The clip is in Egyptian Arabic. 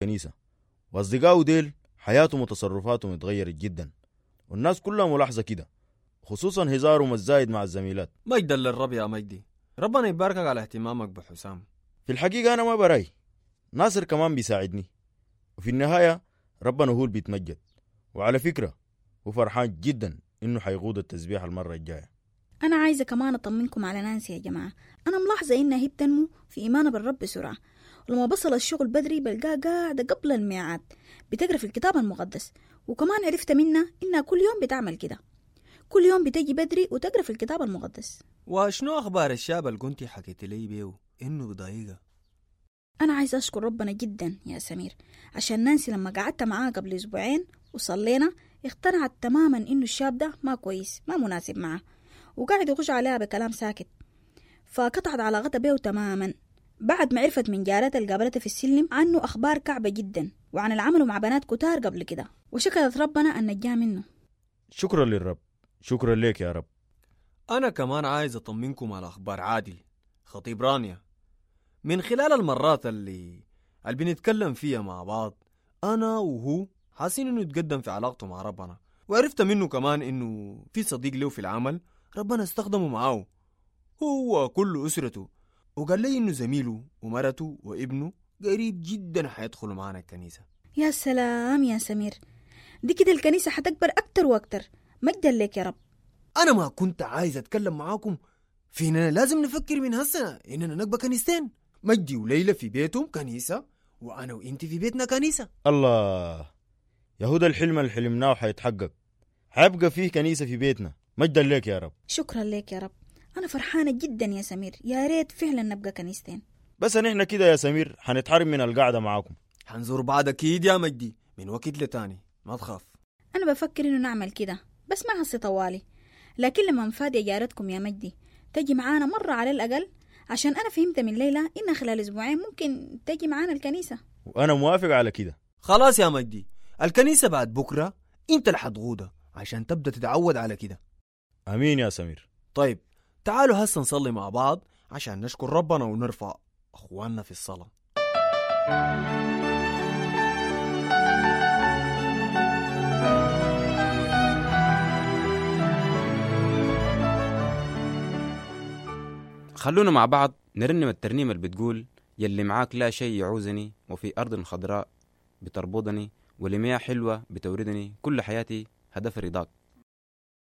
الكنيسة وأصدقائه ديل حياتهم وتصرفاتهم اتغيرت جدا والناس كلها ملاحظة كده خصوصا هزارهم الزايد مع الزميلات مجدا للرب يا مجدي ربنا يباركك على اهتمامك بحسام في الحقيقة أنا ما براي ناصر كمان بيساعدني وفي النهاية ربنا هو اللي بيتمجد وعلى فكرة هو فرحان جدا إنه حيقود التسبيح المرة الجاية أنا عايزة كمان أطمنكم على نانسي يا جماعة أنا ملاحظة إنها هي بتنمو في إيمانها بالرب بسرعة ولما بصل الشغل بدري بلقاها قاعدة قبل الميعاد بتقرأ في الكتاب المقدس وكمان عرفت منها إنها كل يوم بتعمل كده كل يوم بتجي بدري وتقرأ في الكتاب المقدس وشنو اخبار الشاب اللي كنتي حكيت لي بيه انه بضايقه أنا عايزة أشكر ربنا جدا يا سمير عشان نانسي لما قعدت معاها قبل أسبوعين وصلينا اقتنعت تماما إنه الشاب ده ما كويس ما مناسب معاه وقاعد يخش عليها بكلام ساكت فقطعت علاقتها بيه تماما بعد ما عرفت من جارتها اللي قابلتها في السلم عنه أخبار كعبة جدا وعن العمل مع بنات كتار قبل كده وشكرت ربنا أن نجاه منه شكرا للرب شكرا لك يا رب انا كمان عايز اطمنكم على اخبار عادل خطيب رانيا من خلال المرات اللي اللي بنتكلم فيها مع بعض انا وهو حاسين انه يتقدم في علاقته مع ربنا وعرفت منه كمان انه في صديق له في العمل ربنا استخدمه معاه هو وكل اسرته وقال لي انه زميله ومرته وابنه قريب جدا حيدخلوا معانا الكنيسه يا سلام يا سمير دي كده الكنيسة حتكبر أكتر وأكتر مجدا لك يا رب انا ما كنت عايز اتكلم معاكم في اننا لازم نفكر من هسه اننا نقبى كنيستين مجدي وليلى في بيتهم كنيسه وانا وانت في بيتنا كنيسه الله يهودا الحلم اللي حلمناه حيتحقق حيبقى فيه كنيسة في بيتنا مجدا لك يا رب شكرا لك يا رب أنا فرحانة جدا يا سمير يا ريت فعلا نبقى كنيستين بس نحن كده يا سمير حنتحرم من القعدة معاكم حنزور بعض اكيد يا مجدي من وقت لتاني ما تخاف أنا بفكر إنه نعمل كده بس ما هسي طوالي لكن لما نفادي جارتكم يا مجدي تجي معانا مرة على الأقل عشان أنا فهمت من ليلى إنها خلال أسبوعين ممكن تجي معانا الكنيسة وأنا موافق على كده خلاص يا مجدي الكنيسه بعد بكره انت اللي حتغوضها عشان تبدا تتعود على كده أمين يا سمير طيب تعالوا هسه نصلي مع بعض عشان نشكر ربنا ونرفع اخواننا في الصلاه خلونا مع بعض نرنم الترنيمة اللي بتقول يلي معاك لا شيء يعوزني وفي أرض خضراء بتربضني ولمياه حلوة بتوردني كل حياتي هدف رضاك